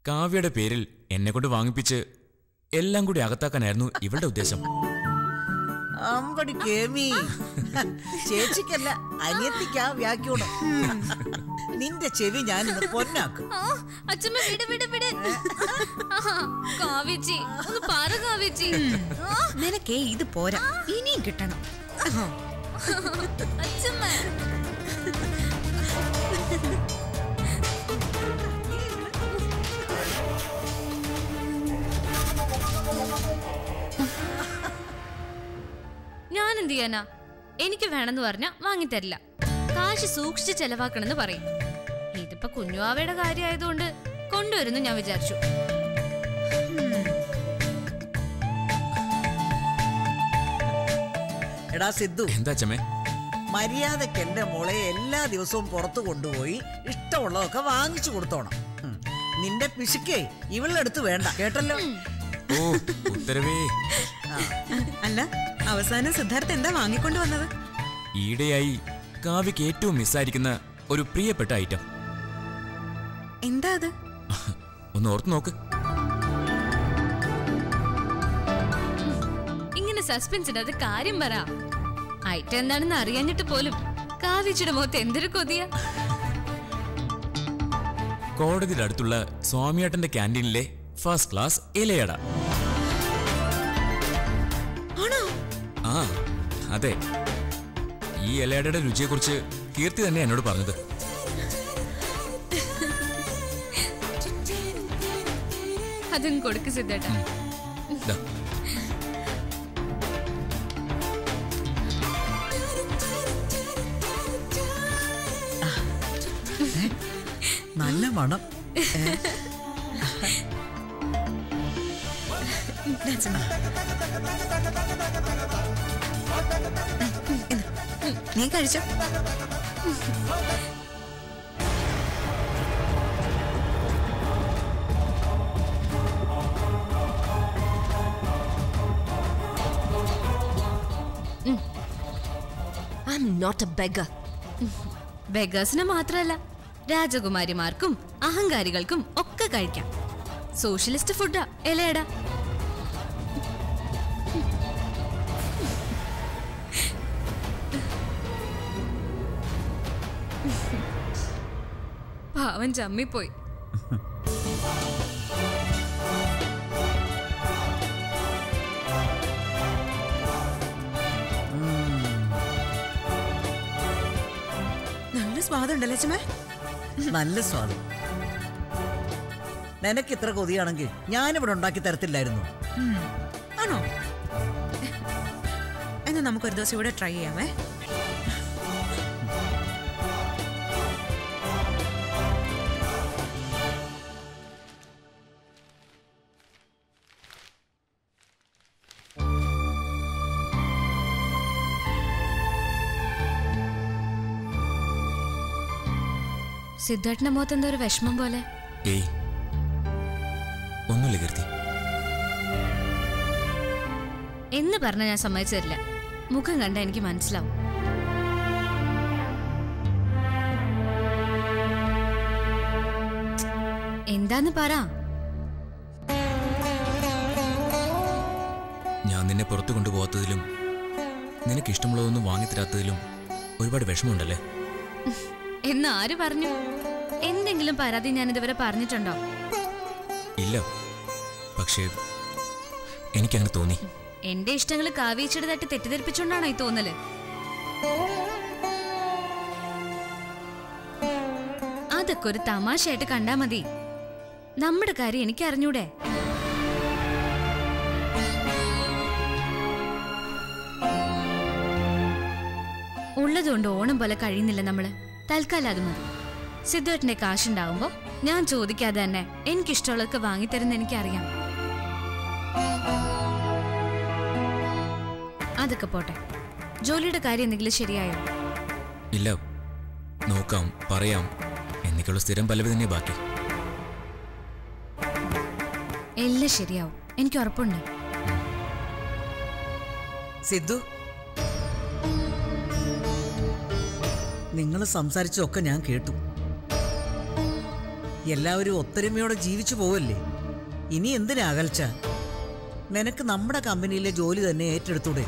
കാവ്യയുടെ പേരിൽ എന്നെ കൊണ്ട് വാങ്ങിപ്പിച്ച് എല്ലാം കൂടി അകത്താക്കാനായിരുന്നു ഇവളുടെ ഉദ്ദേശം അമ്പടി കേമി ചേച്ചിക്കല്ല അനിയത്തിക്കാ വ്യാക്യൂണം നിന്റെ ചെവി ഞാൻ ഇന്ന് പൊന്നാക്കും ആ, അച്ഛമ്മ വിട് വിട് വിട് ആഹാ, കാവേച്ചി ഒന്ന് പറ കാവേച്ചി ആ, നിനക്കേ ഇത് പോരാ ഇനിയും കിട്ടണം ആഹാ. അച്ഛമ്മ ഞാൻ എന്ത് ചെയ്യാനാ എനിക്ക് വേണമെന്ന് പറഞ്ഞാ വാങ്ങിത്തരില്ല കാശ് സൂക്ഷിച്ച് ചെലവാക്കണമെന്ന് പറയും ഇതിപ്പോ കുഞ്ഞുവാവയുടെ കാര്യമായതുകൊണ്ട് കൊണ്ടുവരുന്നു ഞാൻ വിചാരിച്ചു എടാ സിദ്ധു എന്താ അച്ഛമ്മേ മര്യാദക്ക് എന്റെ മോളെ എല്ലാ ദിവസവും പുറത്തു കൊണ്ടുപോയി ഇഷ്ടമുള്ളതൊക്കെ വാങ്ങിച്ചു കൊടുത്തോണം ഉം. നിന്റെ പിശുക്കേ ഇവളുടെ വേണ്ട കേട്ടല്ലോ ഓ ഉത്തരവേ അല്ല അവസാനം സിദ്ധാർത്ഥ എന്താ വാങ്ങിക്കൊണ്ട് വന്നത് ഈയിടെയായി കാവ്യക്ക് ഏറ്റവും മിസ്സായിരിക്കുന്ന ഒരു പ്രിയപ്പെട്ട ഐറ്റം എന്താ അത് ഒന്ന് ഓർത്ത് നോക്ക് ഇങ്ങനെ സസ്പെൻസ് ഇടാതെ കാര്യം പറ ഐറ്റം എന്താണെന്ന് അറിയാഞ്ഞിട്ട് പോലും കാവിച്ചിയുടെ മുഖത്ത് എന്തൊരു കൊതിയ കോടതിയുടെ അടുത്തുള്ള സ്വാമിയേട്ടന്റെ ക്യാൻറ്റീനിലെ ഫസ്റ്റ് ക്ലാസ് ഇലയട ആണോ ആ അതെ ഈ ഇലയടയുടെ രുചിയെക്കുറിച്ച് കീർത്തി തന്നെ എന്നോട് പറഞ്ഞത് അതും കൊടുക്ക് സിദ്ധേട്ട ദാ, നല്ല മണം ദാ അച്ഛമ്മ. ഇന്ന്. നീ കഴിച്ചോ I am not a beggar ബെഗേഴ്സിന് മാത്രമല്ല രാജകുമാരിമാർക്കും അഹങ്കാരികൾക്കും ഒക്കെ കഴിക്കാം സോഷ്യലിസ്റ്റ് ഫുഡാ ഇലയട പാവൻ ചമ്മിപ്പോയി നല്ല സ്വാദുണ്ടല്ലേ അച്ഛമ്മ നല്ല സ്വാദം നിനക്ക് ഇത്ര കൊതിയാണെങ്കിൽ ഞാനിവിടെ ഉണ്ടാക്കി തരത്തില്ലായിരുന്നു ആണോ എന്നാ നമുക്കൊരു ദിവസം ഇവിടെ ട്രൈ ചെയ്യാമേ സിദ്ധാർത്ഥന്റെ മുഖത്ത് എന്തോ ഒരു വിഷമം പോലെ ഏയ് ഒന്നുമില്ല കീർത്തി എന്ന് പറഞ്ഞ ഞാൻ സമ്മതിച്ചു തരില്ല മുഖം കണ്ട എനിക്ക് മനസ്സിലാവും എന്താന്ന് പറ ഞാൻ നിന്നെ പുറത്തു കൊണ്ടുപോകാത്തതിലും നിനക്ക് ഇഷ്ടമുള്ളതൊന്നും വാങ്ങിത്തരാത്തതിലും ഒരുപാട് വിഷമമുണ്ടല്ലേ എന്ന് ആര് പറഞ്ഞു എന്തെങ്കിലും പരാതി ഞാൻ ഇതുവരെ പറഞ്ഞിട്ടുണ്ടോ ഇല്ല പക്ഷേ എനിക്കങ്ങനെ തോന്നി എന്റെ ഇഷ്ടങ്ങൾ കാവീച്ചയുടെ തട്ടി തെറ്റിദ്ധരിപ്പിച്ചോണ്ടാണോ ഈ തോന്നല് അതൊക്കെ ഒരു തമാശയായിട്ട് കണ്ടാ മതി നമ്മുടെ കാര്യം എനിക്ക് അറിഞ്ഞൂടെ ഉള്ളതുകൊണ്ട് ഓണം പോലെ കഴിയുന്നില്ല നമ്മള് തൽക്കാലം അത് മതി സിദ്ധുവേട്ടന്റെ കാശുണ്ടാവുമ്പോ ഞാൻ ചോദിക്കാതെ തന്നെ എനിക്കിഷ്ടമുള്ളതൊക്കെ വാങ്ങിത്തരുന്ന എനിക്കറിയാം അതൊക്കെ പോട്ടെ ജോലിയുടെ കാര്യം എന്തെങ്കിലും ശരിയായോ ഇല്ല നോക്കാം പറയാം എന്നൊക്കെയുള്ള സ്ഥിരം പല്ലവി തന്നെ ബാക്കി എല്ലാം ശരിയാവും എനിക്ക് ഉറപ്പുണ്ട് സിദ്ധു നിങ്ങൾ സംസാരിച്ചതൊക്കെ ഞാൻ കേട്ടു എല്ലാവരും ഒത്തൊരുമയോടെ ജീവിച്ചു പോവല്ലേ ഇനി എന്തിനാ അകൽച്ച നിനക്ക് നമ്മുടെ കമ്പനിയിലെ ജോലി തന്നെ ഏറ്റെടുത്തൂടെ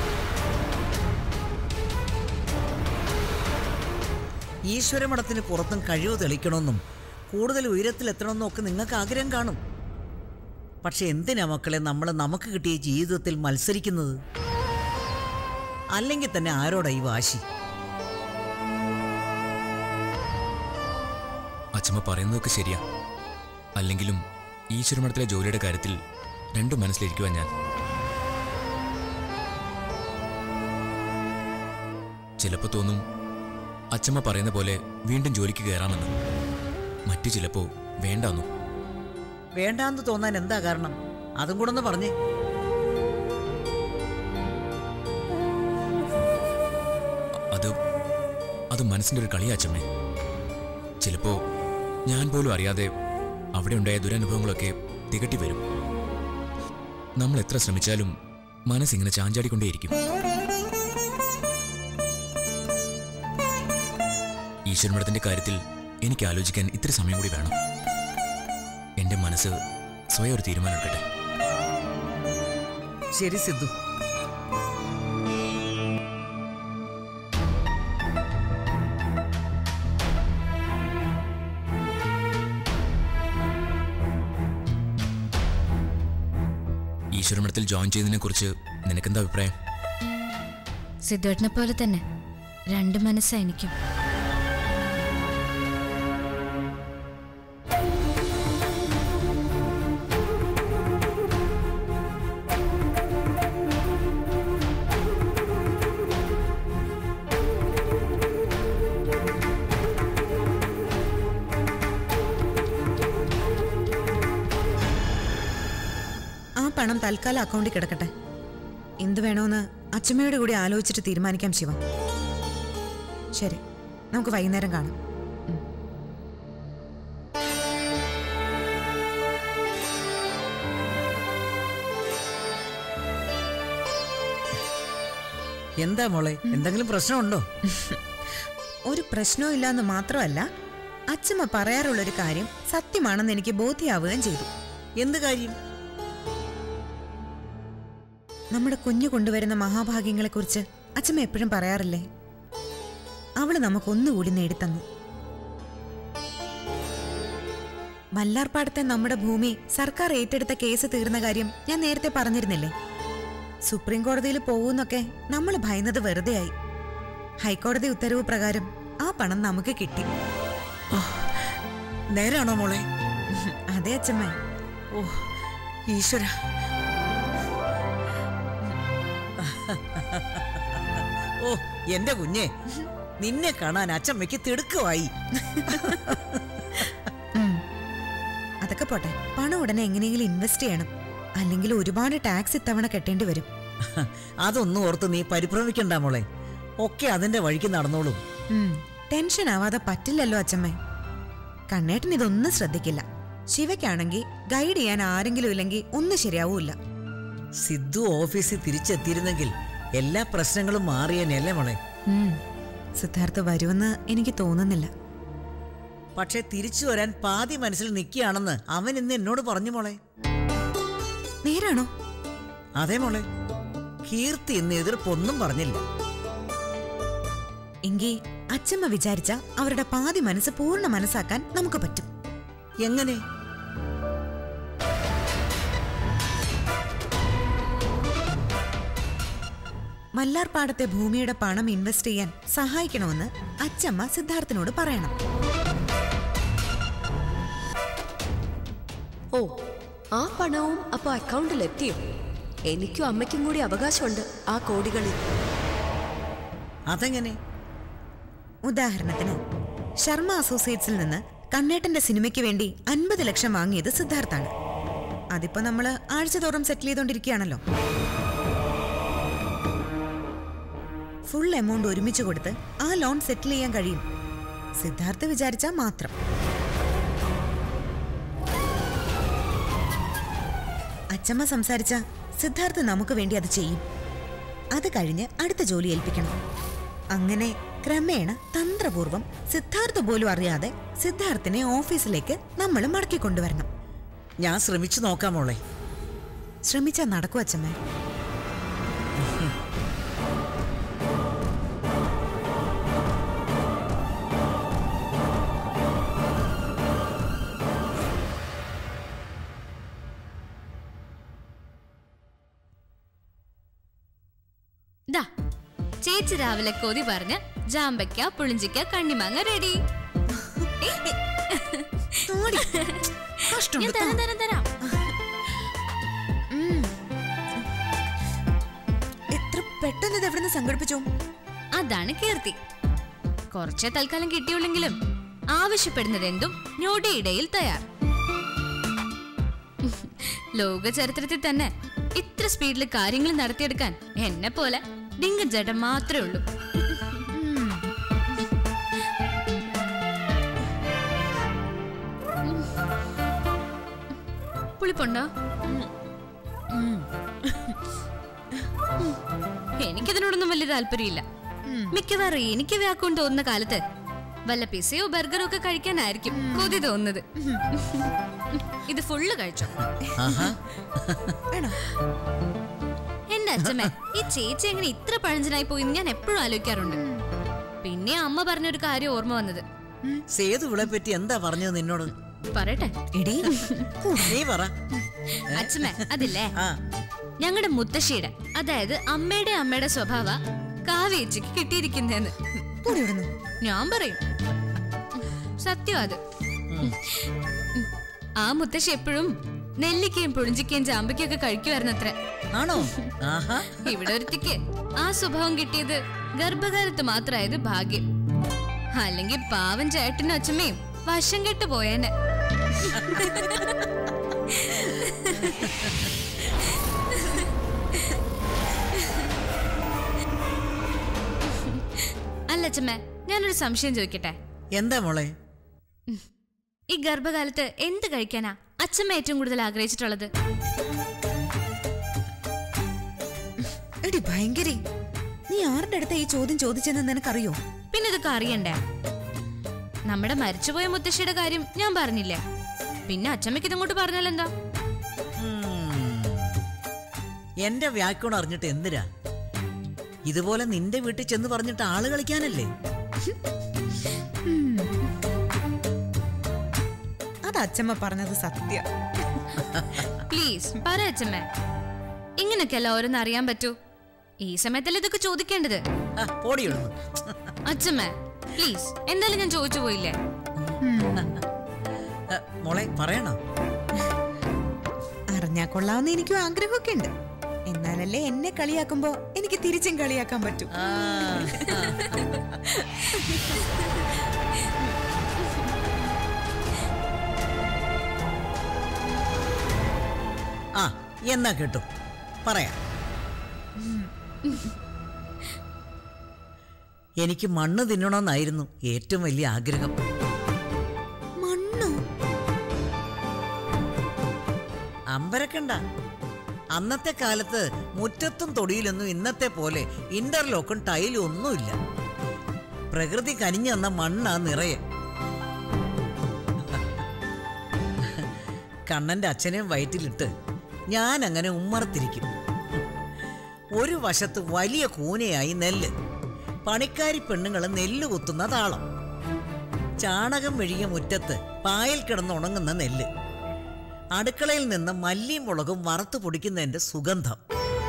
ഈശ്വരമഠത്തിന് പുറത്തും കഴിവ് തെളിക്കണമെന്നും കൂടുതൽ ഉയരത്തിലെത്തണമെന്നും ഒക്കെ നിങ്ങൾക്ക് ആഗ്രഹം കാണും പക്ഷെ എന്തിനാ മക്കളെ നമ്മൾ നമുക്ക് കിട്ടിയ ജീവിതത്തിൽ മത്സരിക്കുന്നത് അല്ലെങ്കിൽ തന്നെ ആരോടാ ഈ വാശി അച്ഛമ്മ പറയുന്നതൊക്കെ ശരിയാ അല്ലെങ്കിലും ഈശ്വരമഠത്തിലെ ജോലിയുടെ കാര്യത്തിൽ രണ്ടും മനസ്സിലിരിക്കുവാൻ ഞാൻ ചിലപ്പോൾ തോന്നും അച്ഛമ്മ പറയുന്ന പോലെ വീണ്ടും ജോലിക്ക് കയറാമെന്ന് മറ്റു ചിലപ്പോ വേണ്ടാന്നു വേണ്ടാന്ന് തോന്നാൻ എന്താ കാരണം അതും കൂടെ ഒന്ന് പറഞ്ഞേ അത് അത് മനസ്സിൻ്റെ ഒരു കളിയാ അച്ഛമ്മേ ചിലപ്പോ ഞാൻ പോലും അറിയാതെ അവിടെ ഉണ്ടായ ദുരനുഭവങ്ങളൊക്കെ തികട്ടി വരും നമ്മൾ എത്ര ശ്രമിച്ചാലും മനസ്സിങ്ങനെ ചാഞ്ചാടിക്കൊണ്ടേയിരിക്കും ഈശ്വരമഠത്തിന്റെ കാര്യത്തിൽ എനിക്ക് ആലോചിക്കാൻ ഇത്തിരി സമയം കൂടി വേണം എന്റെ മനസ്സ് സ്വയം ഒരു തീരുമാനം എടുക്കട്ടെ ശരി സിദ്ധു ഈശ്വരമഠത്തിൽ ജോയിൻ ചെയ്തതിനെ കുറിച്ച് നിനക്കെന്താ അഭിപ്രായം സിദ്ധുവേട്ടനെ പോലെ തന്നെ രണ്ട് മനസ്സാ എനിക്കും ആ പണം തൽക്കാലം അക്കൗണ്ടിൽ കിടക്കട്ടെ എന്ത് വേണോന്ന് അച്ഛമ്മയോട് കൂടി ആലോചിച്ചിട്ട് തീരുമാനിക്കാം ശിവ ശരി നമുക്ക് വൈകുന്നേരം കാണാം എന്താ മോളെ എന്തെങ്കിലും പ്രശ്നമുണ്ടോ ഒരു പ്രശ്നവും ഇല്ലാന്ന് മാത്രമല്ല അച്ഛമ്മ പറയാറുള്ളൊരു കാര്യം സത്യമാണെന്ന് എനിക്ക് ബോധ്യമാവുകയും ചെയ്തു എന്ത് കാര്യം നമ്മുടെ കുഞ്ഞു കൊണ്ടുവരുന്ന മഹാഭാഗ്യങ്ങളെക്കുറിച്ച് അച്ഛമ്മ എപ്പോഴും പറയാറില്ലേ അവള് നമുക്കൊന്നുകൂടി നേടിത്തന്നു മല്ലാർപ്പാടത്തെ നമ്മുടെ ഭൂമി സർക്കാർ ഏറ്റെടുത്ത കേസ് തീർന്ന കാര്യം ഞാൻ നേരത്തെ പറഞ്ഞിരുന്നില്ലേ സുപ്രീം കോടതിയിൽ പോകുന്നൊക്കെ നമ്മൾ ഭയന്നത് വെറുതെയായി ഹൈക്കോടതി ഉത്തരവ് പ്രകാരം ആ പണം നമുക്ക് കിട്ടി നേരാണോ മോളെ അതെ അച്ഛമ്മ ഓ ഈശ്വര ഓ എന്റെ കുഞ്ഞെ നിന്നെ കാണാൻ അച്ചമ്മയ്ക്ക് തിടുക്കമായി ഉം. അതൊക്കെ പോട്ടെ പണം ഉടനെ എങ്ങനെയെങ്കിലും ഇൻവെസ്റ്റ് ചെയ്യണം അല്ലെങ്കിൽ ഒരുപാട് ടാക്സ് ഇത്തവണ കെട്ടേണ്ടി വരും അതൊന്നും ഓർത്ത് നീ പരിഭ്രമിക്കണ്ട മോളെ ഒക്കെ അതിന്റെ വഴിക്ക് നടന്നോളും ഉം. ടെൻഷൻ ആവാതെ പറ്റില്ലല്ലോ അച്ഛമ്മേ കണ്ണേട്ടൻ ഇതൊന്നും ശ്രദ്ധിക്കില്ല ശിവയ്ക്കാണെങ്കിൽ ഗൈഡ് ചെയ്യാൻ ആരെങ്കിലും ഇല്ലെങ്കിൽ ഒന്നും ശരിയാവൂല സിദ്ധു ഓഫീസിൽ തിരിച്ചെത്തിയിരുന്നെങ്കിൽ എല്ലാ പ്രശ്നങ്ങളും മാറിയനല്ലേ മോളെ ഉം. സിദ്ധാർത്ഥ് വരുമെന്ന് എനിക്ക് തോന്നുന്നില്ല പക്ഷെ തിരിച്ചു വരാൻ പാതി മനസ്സിൽ നിൽക്കുകയാണെന്ന് അവൻ ഇന്ന് എന്നോട് പറഞ്ഞു മോളെ നേരാണോ അതെ മോളെ കീർത്തി ഇന്ന് എതിർപ്പൊന്നും പറഞ്ഞില്ല എങ്കിൽ അച്ഛമ്മ വിചാരിച്ച അവരുടെ പാതി മനസ്സ് പൂർണ്ണ മനസ്സാക്കാൻ നമുക്ക് പറ്റും എങ്ങനെ മല്ലാർപ്പാടത്തെ ഭൂമിയുടെ പണം ഇൻവെസ്റ്റ് ചെയ്യാൻ സഹായിക്കണമെന്ന് അച്ഛമ്മ സിദ്ധാർത്ഥിനോട് പറയണം ഓ ആ പണവും അപ്പൊ അക്കൗണ്ടിൽ എത്തിയോ എനിക്കും അമ്മയ്ക്കും കൂടി അവകാശമുണ്ട് ആ കോടികളിൽ അതെങ്ങനെ ഉദാഹരണത്തിന് ശർമ്മ അസോസിയേറ്റ്സിൽ നിന്ന് കണ്ണേട്ടന്റെ സിനിമയ്ക്ക് വേണ്ടി അൻപത് ലക്ഷം വാങ്ങിയത് സിദ്ധാർത്ഥാണ് അതിപ്പോ നമ്മള് ആഴ്ചതോറും സെറ്റിൽ ചെയ്തോണ്ടിരിക്കുകയാണല്ലോ ഫുൾ എമൗണ്ട് ഒരുമിച്ച് കൊടുത്ത് ആ ലോൺ സെറ്റിൽ ചെയ്യാൻ കഴിയും സിദ്ധാർത്ഥ് വിചാരിച്ചാൽ മാത്രം അച്ചമ്മ സംസാരിച്ച സിദ്ധാർത്ഥ് നമുക്ക് വേണ്ടി അത് ചെയ്യും അത് കഴിഞ്ഞ് അടുത്ത ജോലി ഏൽപ്പിക്കണം അങ്ങനെ ക്രമേണ തന്ത്രപൂർവം സിദ്ധാർത്ഥ പോലും അറിയാതെ സിദ്ധാർത്ഥിനെ ഓഫീസിലേക്ക് നമ്മൾ മടക്കി കൊണ്ടുവരണം ഞാൻ ശ്രമിച്ചു നോക്കാം മോളെ ശ്രമിച്ചാ നടക്കൂ അച്ഛമ്മേ ദാ ചേച്ചി രാവിലെ കൊതി പറഞ്ഞ് ജാമ്പയ്ക്ക പുളിഞ്ചിക്ക കണ്ണിമാങ്ങ റെഡി ഓടി. കഷ്ടം ഞാൻ തരാം തരാം തരാം എത്ര പെട്ടെന്ന് ഇത് എവിടുന്ന് സംഘടിപ്പിച്ചു അതാണ് കീർത്തി കുറച്ചേ തൽക്കാലം കിട്ടിയുള്ളെങ്കിലും ആവശ്യപ്പെടുന്നതെന്തും ഞൊടിയിടയിൽ തയ്യാർ ലോക ചരിത്രത്തിൽ തന്നെ ഇത്ര സ്പീഡിൽ കാര്യങ്ങൾ നടത്തിയെടുക്കാൻ എന്നെ പോലെ ഡിങ്കൻ ചേട്ടൻ മാത്രമേ ഉള്ളൂ പുളിപ്പുണ്ടോ എനിക്കതിനോടൊന്നും വലിയ താല്പര്യമില്ല മിക്കവാറും എനിക്ക് വ്യാക്കും തോന്നുന്ന കാലത്ത് വല്ല പിസയോ ബർഗറോ ഒക്കെ കഴിക്കാനായിരിക്കും കൊതി തോന്നുന്നത് ഇത് ഫുള്ള് കഴിച്ചോ ആഹാ വേണോ എന്റെ അച്ഛമ്മ ഈ ചേച്ചി എങ്ങനെ ഇത്ര പഴഞ്ചനായി പോയി ഞാൻ എപ്പോഴും ആലോചിക്കാറുണ്ട് പിന്നെ അമ്മ പറഞ്ഞൊരു കാര്യം ഓർമ്മ വന്നത് സേതുവിളെ പറ്റി എന്താ പറഞ്ഞത് നിന്നോട് പറയട്ടെ എടീ നീ പറ അച്ഛമ്മ അതില്ലേ ആ ഞങ്ങളുടെ മുത്തശ്ശിയുടെ അതായത് അമ്മയുടെ അമ്മയുടെ സ്വഭാവ കാവേച്ചിക്ക് കിട്ടിയിരിക്കുന്നതെന്ന് കൂടി വിടുന്നു ഞാൻ പറയും സത്യം അത് ആ മുത്തശ്ശി എപ്പോഴും നെല്ലിക്കയും പുളിഞ്ചിക്കയും ചാമ്പയ്ക്കും ഒക്കെ കഴിക്കുമായിരുന്നത്ര ആണോ ആഹാ ഇവിടെ ഒരുത്തിക്ക് ആ സ്വഭാവം കിട്ടിയത് ഗർഭകാലത്ത് മാത്രമായത് ഭാഗ്യം അല്ലെങ്കിൽ പാവം ചേട്ടനും അച്ഛമ്മയും വശം കെട്ട് പോയേനെ അല്ല അച്ഛമ്മ ഞാനൊരു സംശയം ചോദിക്കട്ടെ എന്താ മോളെ ഈ ഗർഭകാലത്ത് എന്ത് കഴിക്കാനാ അച്ഛമ്മ ഏറ്റവും കൂടുതൽ ആഗ്രഹിച്ചിട്ടുള്ളത് എടി ഭയങ്കരി നീ ആരുടെ അടുത്ത ഈ ചോദ്യം ചോദിച്ചെന്ന് നിനക്കറിയോ പിന്നെ ഇതൊക്കെ അറിയണ്ടേ നമ്മുടെ മരിച്ചുപോയ മുത്തശ്ശിയുടെ കാര്യം ഞാൻ പറഞ്ഞില്ലേ പിന്നെ അച്ഛമ്മയ്ക്ക് ഇതങ്ങോട്ട് പറഞ്ഞാൽ എന്താ ഉം. എന്റെ വ്യാക്കുണം അറിഞ്ഞിട്ട് എന്തിനാ ഇതുപോലെ നിന്റെ വീട്ടിൽ ചെന്ന് പറഞ്ഞിട്ട് ആള് കളിക്കാനല്ലേ അത് അച്ഛമ്മ പറഞ്ഞത് സത്യ പ്ലീസ് പറ അച്ഛമ്മ ഇങ്ങനൊക്കെയല്ല ഓരോന്ന് അറിയാൻ പറ്റൂ ഈ സമയത്തല്ലേ ഇതൊക്കെ ചോദിക്കേണ്ടത് ആ, പോടി ഇവിടുന്ന്. അച്ഛമ്മ പ്ലീസ് എന്തായാലും ഞാൻ ചോദിച്ചു പോയില്ലേ ആ, മോളെ പറയണോ അറിഞ്ഞാ കൊള്ളാവുന്ന എനിക്കും ആഗ്രഹമൊക്കെ ഉണ്ട് എന്നാലല്ലേ എന്നെ കളിയാക്കുമ്പോ എനിക്ക് തിരിച്ചും കളിയാക്കാൻ പറ്റൂ ആ, ആ. ആ എന്നാ കേട്ടു പറയാം എനിക്ക് മണ്ണ് തിന്നണമെന്നായിരുന്നു ഏറ്റവും വലിയ ആഗ്രഹം മണ്ണോ അമ്പരക്കണ്ട അന്നത്തെ കാലത്ത് മുറ്റത്തും തൊടിയിലൊന്നും ഇന്നത്തെ പോലെ ഇന്റർലോക്കും ടൈലും ഒന്നുമില്ല പ്രകൃതി കനിഞ്ഞു തന്ന മണ്ണാ നിറയെ കണ്ണന്റെ അച്ഛനെയും വയറ്റിലിട്ട് ഞാൻ അങ്ങനെ ഉമ്മറത്തിരിക്കും ഒരു വശത്ത് വലിയ കൂനയായി നെല്ല് പണിക്കാരി പെണ്ണുങ്ങൾ നെല്ല് കുത്തുന്ന താളം ചാണകം മെഴിയ മുറ്റത്ത് പായൽ കിടന്നുണങ്ങുന്ന നെല്ല് അടുക്കളയിൽ നിന്ന് മല്ലിയും മുളകും വറുത്ത് പൊടിക്കുന്നതിന്റെ സുഗന്ധം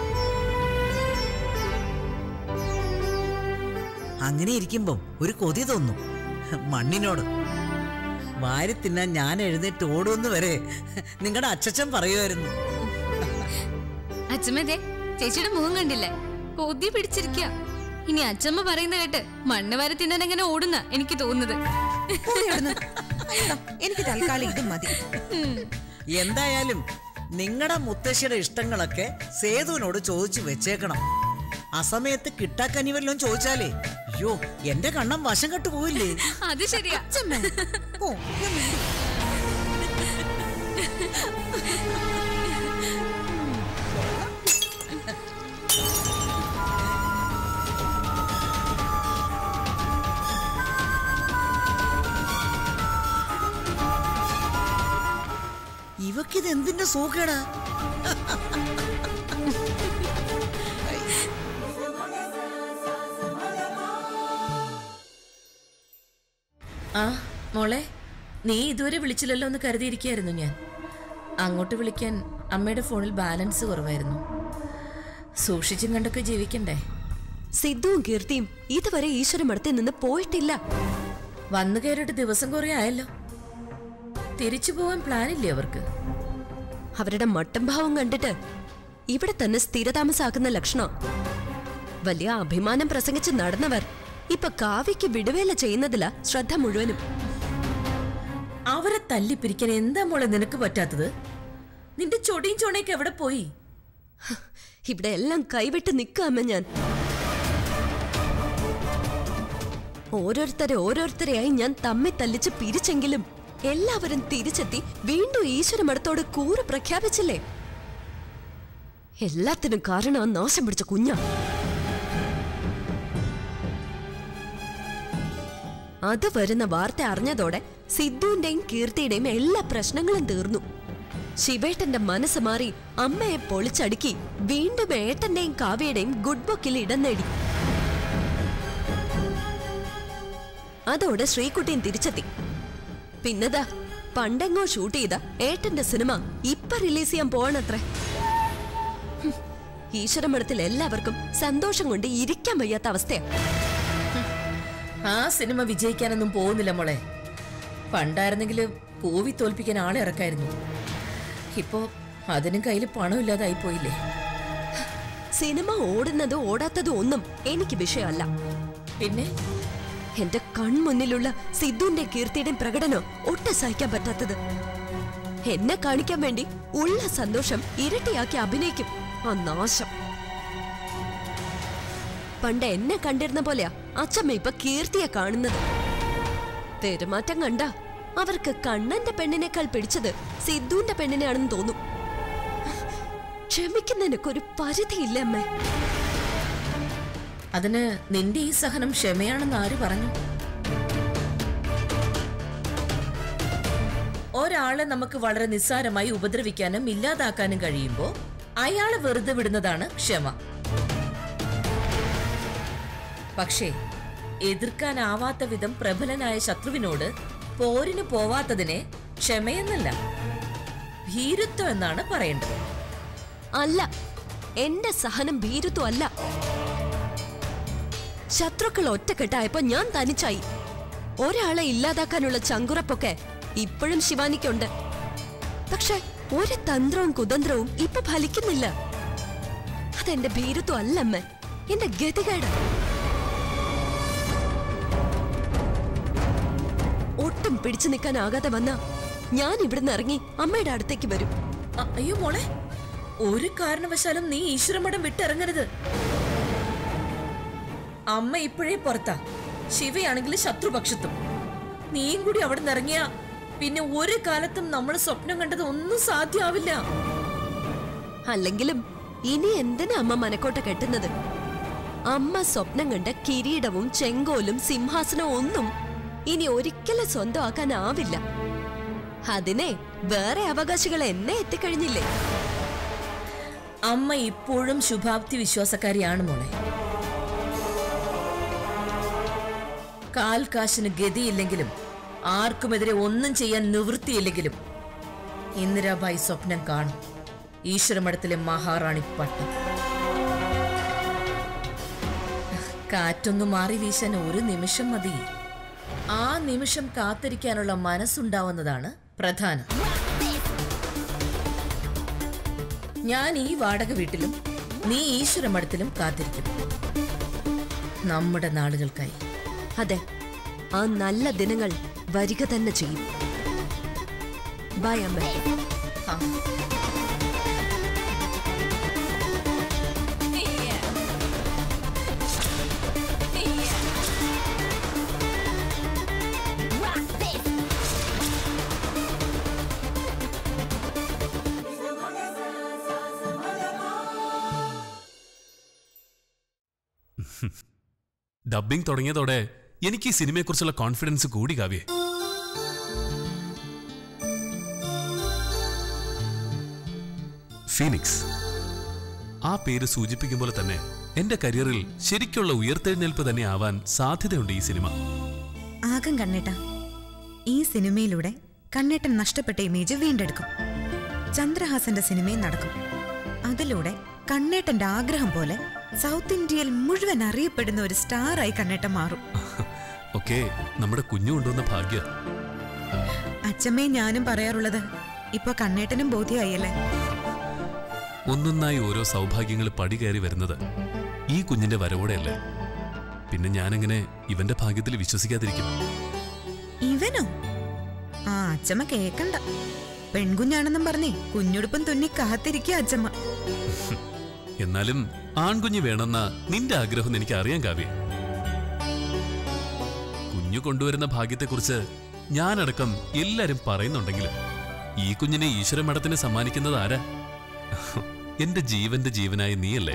അങ്ങനെ ഇരിക്കുമ്പം ഒരു കൊതി തോന്നും മണ്ണിനോട് വാരി തിന്നാൻ ഞാൻ എഴുന്നേറ്റ് ഓടുമെന്ന് വരെ നിങ്ങളുടെ അച്ചച്ചൻ പറയുമായിരുന്നു അച്ഛമ്മ ദേ ചേച്ചിയുടെ മുഖം കണ്ടില്ലേ കൊതി പിടിച്ചിരിക്കുക ഇനി അച്ഛമ്മ പറയുന്ന കേട്ട് മണ്ണ് വരെ തിന്നാൻ എങ്ങനെ ഓടുന്ന എനിക്ക് തോന്നുന്നത് പോടി അവിടുന്ന്. അയ്യടാ, എനിക്ക് തൽക്കാലം ഇത് മതി എന്തായാലും നിങ്ങളുടെ മുത്തശ്ശിയുടെ ഇഷ്ടങ്ങളൊക്കെ സേതുവിനോട് ചോദിച്ചു വെച്ചേക്കണം അസമയത്ത് കിട്ടാക്കനി വല്ലതും ചോദിച്ചാലേ അയ്യോ എന്റെ കണ്ണം വശം കെട്ടു പോയില്ലേ അത് ശരിയാ അച്ഛമ്മേ, പോ, ഞാൻ മിണ്ടി. നമുക്കിത് എന്തിന്റെ സൂക്കേടാ ആ മോളെ നീ ഇതുവരെ വിളിച്ചില്ലല്ലോ എന്ന് കരുതിയിരിക്കുകയായിരുന്നു ഞാൻ അങ്ങോട്ട് വിളിക്കാൻ അമ്മയുടെ ഫോണിൽ ബാലൻസ് കുറവായിരുന്നു സൂക്ഷിച്ചും കണ്ടൊക്കെ ജീവിക്കണ്ടേ സിദ്ധുവും കീർത്തിയും ഇതുവരെ ഈശ്വരമടത്തിൽ നിന്ന് പോയിട്ടില്ല വന്നു കയറിയിട്ട് ദിവസം കുറേ ആയല്ലോ തിരിച്ചു പോവാൻ പ്ലാനില്ലേ അവർക്ക് അവരുടെ മട്ടം ഭാവം കണ്ടിട്ട് ഇവിടെ തന്നെ സ്ഥിരതാമസാക്കുന്ന ലക്ഷണം വലിയ അഭിമാനം പ്രസംഗിച്ച് നടന്നവർ ഇപ്പൊ കാവ്യക്ക് വിടുവേല ചെയ്യുന്നതിലാ ശ്രദ്ധ മുഴുവനും അവരെ തല്ലിപ്പിരിക്കാൻ എന്താ മോളെ നിനക്ക് പറ്റാത്തത് നിന്റെ ചൊടിയും ചൊണയൊക്കെ എവിടെ പോയി ഇവിടെ എല്ലാം കൈവിട്ട് നിൽക്കാമ ഞാൻ ഓരോരുത്തരെ ഓരോരുത്തരെയായി ഞാൻ തമ്മി തല്ലിച്ച് പിരിച്ചെങ്കിലും എല്ലാവരും തിരിച്ചെത്തി വീണ്ടും ഈശ്വരമടത്തോട് കൂറ് പ്രഖ്യാപിച്ചില്ലേ എല്ലാത്തിനും കാരണം ആ നാശം പിടിച്ച കുഞ്ഞാ അത് വരുന്ന വാർത്ത അറിഞ്ഞതോടെ സിദ്ധുവിന്റെയും കീർത്തിയുടെയും എല്ലാ പ്രശ്നങ്ങളും തീർന്നു ശിവേട്ടന്റെ മനസ്സ് മാറി അമ്മയെ പൊളിച്ചടുക്കി വീണ്ടും ഏട്ടന്റെയും കാവ്യയുടെയും ഗുഡ് ബുക്കിൽ ഇടം നേടി അതോടെ ശ്രീകുട്ടിയും തിരിച്ചെത്തി പിന്നതാ പണ്ടെങ്ങോ ഷൂട്ട് ചെയ്ത ഏട്ടന്റെ സിനിമ ഇപ്പൊ റിലീസ് ചെയ്യാൻ പോവാണത്രേ ഹും, ഈശ്വരമഠത്തിൽ എല്ലാവർക്കും സന്തോഷം കൊണ്ട് ഇരിക്കാൻ വയ്യാത്ത അവസ്ഥയാ ആ സിനിമ വിജയിക്കാനൊന്നും പോകുന്നില്ല മോളെ പണ്ടായിരുന്നെങ്കിൽ കൂവി തോൽപ്പിക്കാൻ ആളെ ഇറക്കായിരുന്നു ഇപ്പോ അതിനും കയ്യിൽ പണമില്ലാതായി പോയില്ലേ സിനിമ ഓടുന്നതും ഓടാത്തതും ഒന്നും എനിക്ക് വിഷയമല്ല പിന്നെ എന്റെ കൺമുന്നിലുള്ള സിദ്ധുവിന്റെ കീർത്തിയുടെയും പ്രകടനം ഒട്ടും സഹിക്കാൻ പറ്റാത്തത് എന്നെ കാണിക്കാൻ വേണ്ടി ഉള്ള സന്തോഷം ഇരട്ടിയാക്കി അഭിനയിക്കും ആ നാശം പണ്ട് എന്നെ കണ്ടിരുന്ന പോലെയാ അച്ഛമ്മ ഇപ്പൊ കീർത്തിയെ കാണുന്നത് പെരുമാറ്റം കണ്ട അവർക്ക് കണ്ണന്റെ പെണ്ണിനേക്കാൾ പിടിച്ചത് സിദ്ധുവിന്റെ പെണ്ണിനെയാണെന്ന് തോന്നും ക്ഷമിക്കുന്നതിനൊക്കെ ഒരു പരിധിയില്ല അമ്മേ അതിന് നിന്റെ ഈ സഹനം ക്ഷമയാണെന്ന് ആര് പറഞ്ഞു ഒരാളെ നമുക്ക് വളരെ നിസ്സാരമായി ഉപദ്രവിക്കാനും ഇല്ലാതാക്കാനും കഴിയുമ്പോൾ അയാളെ വെറുതെ വിടുന്നതാണ് ക്ഷമ പക്ഷേ എതിർക്കാനാവാത്ത വിധം പ്രബലനായ ശത്രുവിനോട് പോരിന് പോവാത്തതിനെ ക്ഷമയെന്നല്ല ഭീരുത്വം എന്നാണ് പറയേണ്ടത് അല്ല എന്റെ സഹനം ഭീരുത്വം അല്ല ശത്രുക്കൾ ഒറ്റക്കെട്ടായപ്പോ ഞാൻ തനിച്ചായി ഒരാളെ ഇല്ലാതാക്കാനുള്ള ചങ്കുറപ്പൊക്കെ ഇപ്പോഴും ശിവാനിക്കുണ്ട് പക്ഷെ ഒരു തന്ത്രവും കുതന്ത്രവും ഇപ്പൊ ഫലിക്കുന്നില്ല അതെന്റെ ഭീരുത്വം അല്ലമ്മ എന്റെ ഗതികേട് ഒട്ടും പിടിച്ചു നിൽക്കാനാകാതെ വന്ന ഞാൻ ഇവിടുന്ന് ഇറങ്ങി അമ്മയുടെ അടുത്തേക്ക് വരും അ- അയ്യോ മോളെ ഒരു കാരണവശാലും നീ ഈശ്വരമഠം വിട്ടിറങ്ങരുത് അമ്മ ഇപ്പോഴേ പുറത്താ ശിവയാണെങ്കിൽ ശത്രുപക്ഷത്തും നീയും കൂടി അവിടെ നിന്ന് ഇറങ്ങിയ പിന്നെ ഒരു കാലത്തും നമ്മൾ സ്വപ്നം കണ്ടത് ഒന്നും സാധ്യമാവില്ല അല്ലെങ്കിലും ഇനി എന്തിനാ അമ്മ മനക്കോട്ട കെട്ടുന്നത് അമ്മ സ്വപ്നം കണ്ട കിരീടവും ചെങ്കോലും സിംഹാസനവും ഒന്നും ഇനി ഒരിക്കലും സ്വന്തമാക്കാനാവില്ല അതിനെ വേറെ അവകാശികൾ എന്നെ എത്തിക്കഴിഞ്ഞില്ലേ അമ്മ ഇപ്പോഴും ശുഭാപ്തി വിശ്വാസക്കാരിയാണ് മോളെ കാൽ കാശിന് ഗതിയില്ലെങ്കിലും ആർക്കുമെതിരെ ഒന്നും ചെയ്യാൻ നിവൃത്തിയില്ലെങ്കിലും ഇന്ദിരാബായി സ്വപ്നം കാണും ഈശ്വരമഠത്തിലെ മഹാറാണി പട്ടം കാറ്റൊന്നു മാറി വീശാൻ ഒരു നിമിഷം മതി ആ നിമിഷം കാത്തിരിക്കാനുള്ള മനസ്സുണ്ടാവുന്നതാണ് പ്രധാനം ഞാൻ ഈ വാടക വീട്ടിലും നീ ഈശ്വരമഠത്തിലും കാത്തിരിക്കും നമ്മുടെ നാളുകൾക്കായി അതെ ആ നല്ല ദിനങ്ങൾ വരിക തന്നെ ചെയ്യും ബൈ അമ്മ ആ ഡബ്ബിംഗ് തുടങ്ങിയതോടെ എനിക്ക് ഈ സിനിമയെക്കുറിച്ചുള്ള കോൺഫിഡൻസ് കൂടി കാവ്യേ ഫീനിക്സ് ആ പേര് സൂചിപ്പിക്കും പോലെ തന്നെ എന്റെ കരിയറിൽ ശരിക്കുള്ള ഉയർത്തെഴുന്നേൽപ്പ് തന്നെ ആവാൻ സാധ്യതയുണ്ട് ഈ സിനിമ ആകം കണ്ണേട്ട ഈ സിനിമയിലൂടെ കണ്ണേട്ടൻ നഷ്ടപ്പെട്ട ഇമേജ് വീണ്ടെടുക്കും ചന്ദ്രഹാസന്റെ സിനിമയും നടക്കും അതിലൂടെ കണ്ണേട്ടന്റെ ആഗ്രഹം പോലെ സൗത്ത് ഇന്ത്യയിൽ മുഴുവൻ അറിയപ്പെടുന്ന ഒരു സ്റ്റാറായി കണ്ണേട്ടൻ മാറും ഒക്കെ നമ്മുടെ കുഞ്ഞു കൊണ്ടുവന്ന ഭാഗ്യ അച്ഛമ്മയും ഞാനും പറയാറുള്ളത് ഇപ്പൊ കണ്ണേട്ടനും ബോധ്യമായല്ലേ ഒന്നൊന്നായി ഓരോ സൗഭാഗ്യങ്ങൾ പടി കയറി വരുന്നത് ഈ കുഞ്ഞിന്റെ വരവോടെയല്ലേ പിന്നെ ഞാനെങ്ങനെ ഇവന്റെ ഭാഗ്യത്തിൽ വിശ്വസിക്കാതിരിക്കും ഇവനോ ആ അച്ഛമ്മ കേക്കണ്ട പെൺകുഞ്ഞാണെന്നും പറഞ്ഞേ കുഞ്ഞുടുപ്പും തുന്നി കാത്തിരിക്കുക അച്ഛമ്മ എന്നാലും ആൺകുഞ്ഞ് വേണമെന്ന നിന്റെ ആഗ്രഹം എനിക്ക് അറിയാൻ കാവ്യ കുഞ്ഞു കൊണ്ടുവരുന്ന ഭാഗ്യത്തെക്കുറിച്ച് ഞാനടക്കം എല്ലാരും പറയുന്നുണ്ടെങ്കിലും ഈ കുഞ്ഞിനെ ഈശ്വര മഠത്തിന് സമ്മാനിക്കുന്നത് ആരാ എന്റെ ജീവന്റെ ജീവനായ നീയല്ലേ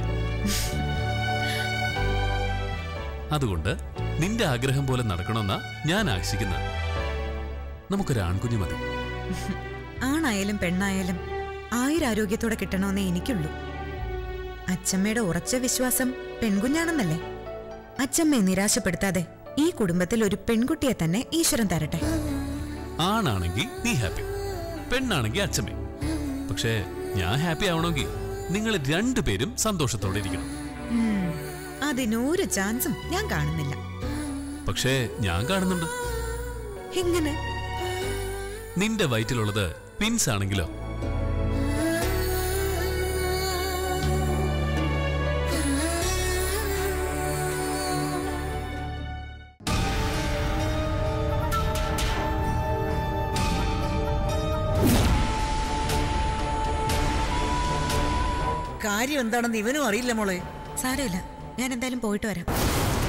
അതുകൊണ്ട് നിന്റെ ആഗ്രഹം പോലെ നടക്കണമെന്നാ ഞാൻ ആശിക്കുന്നത് നമുക്കൊരു ആൺകുഞ്ഞ് മതി ആണായാലും പെണ്ണായാലും ആയുരാരോഗ്യത്തോടെ കിട്ടണമെന്നേ എനിക്കുള്ളൂ അച്ഛമ്മയുടെ ഉറച്ച വിശ്വാസം പെൺകുഞ്ഞാണെന്നല്ലേ അച്ഛമ്മയെ നിരാശപ്പെടുത്താതെ ഈ കുടുംബത്തിൽ ഒരു പെൺകുട്ടിയെ തന്നെ ഈശ്വരൻ തരട്ടെ ആണാണെങ്കിൽ നീ ഹാപ്പി പെണ്ണാണെങ്കിൽ അച്ഛമ്മേ പക്ഷേ ഞാൻ ഹാപ്പി ആവണമെങ്കിൽ നിങ്ങൾ രണ്ടുപേരും സന്തോഷത്തോടെ ഇരിക്കണം ഉം, അതിനൊരു ചാൻസും ഞാൻ കാണുന്നില്ല പക്ഷേ ഞാൻ കാണുന്നുണ്ട് എങ്ങനെ നിന്റെ വയറ്റിലുള്ളത് പിൻസ് ആണെങ്കിലോ കാര്യം എന്താണെന്ന് ഇവനും അറിയില്ല മോളെ സാരമില്ല ഞാൻ എന്തായാലും പോയിട്ട് വരാം